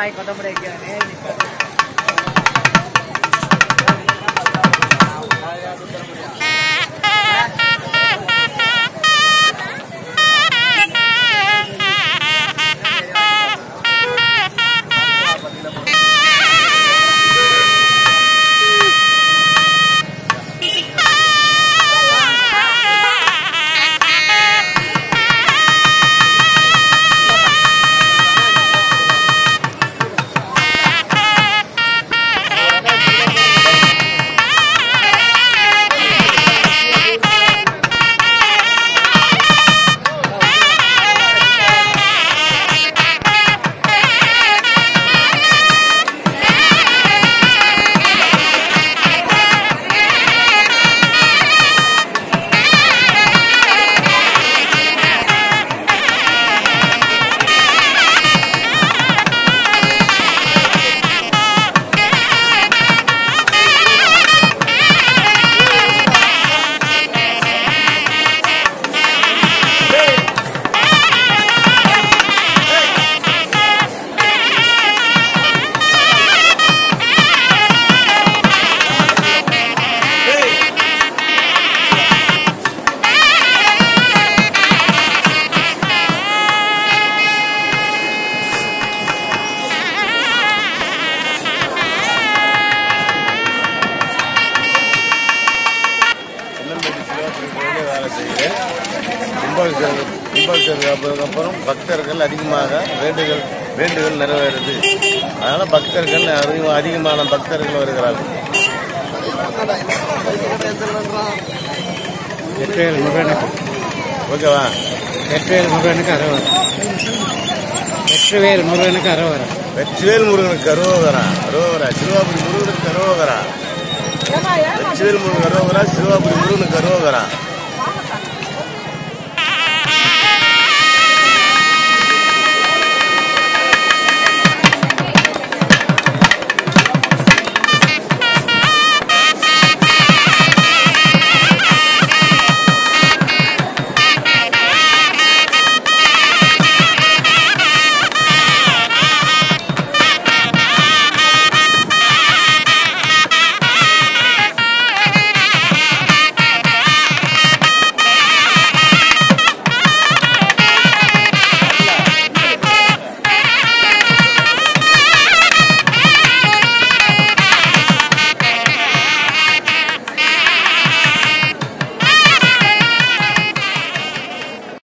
வாங்கி கொத்தமல்லி வைக்க நேர் நிப்பாரு. சின்னம்பட்டி சிவாபுரி கோயிலே வேலை செய்கிறேன் கும்பாபிஷேகம் கும்பாபிஷேகம் அப்புறம் பக்தர்கள் அதிகமாக வேண்டுகள் வேண்டுகள் நிறைவேறுது அதனால பக்தர்கள் அதிகம் அதிகமான பக்தர்கள் வருகிறார்கள் வெற்றிவேல் முருகனுக்கு ஓகேவா வெற்றிவேல் முருகனுக்கு அரோகரம் வெற்றிவேல் முருகனுக்கு அரோகரம் வெற்றிவேல் முருகனுக்கு அரோகரா அரோகரா சிறுவாபுரி முருகனுக்கு அரோகரா வெற்றிவேல் முருகன் அரோகரா சிறுவாபுரி முருகனுக்கு அரோகரா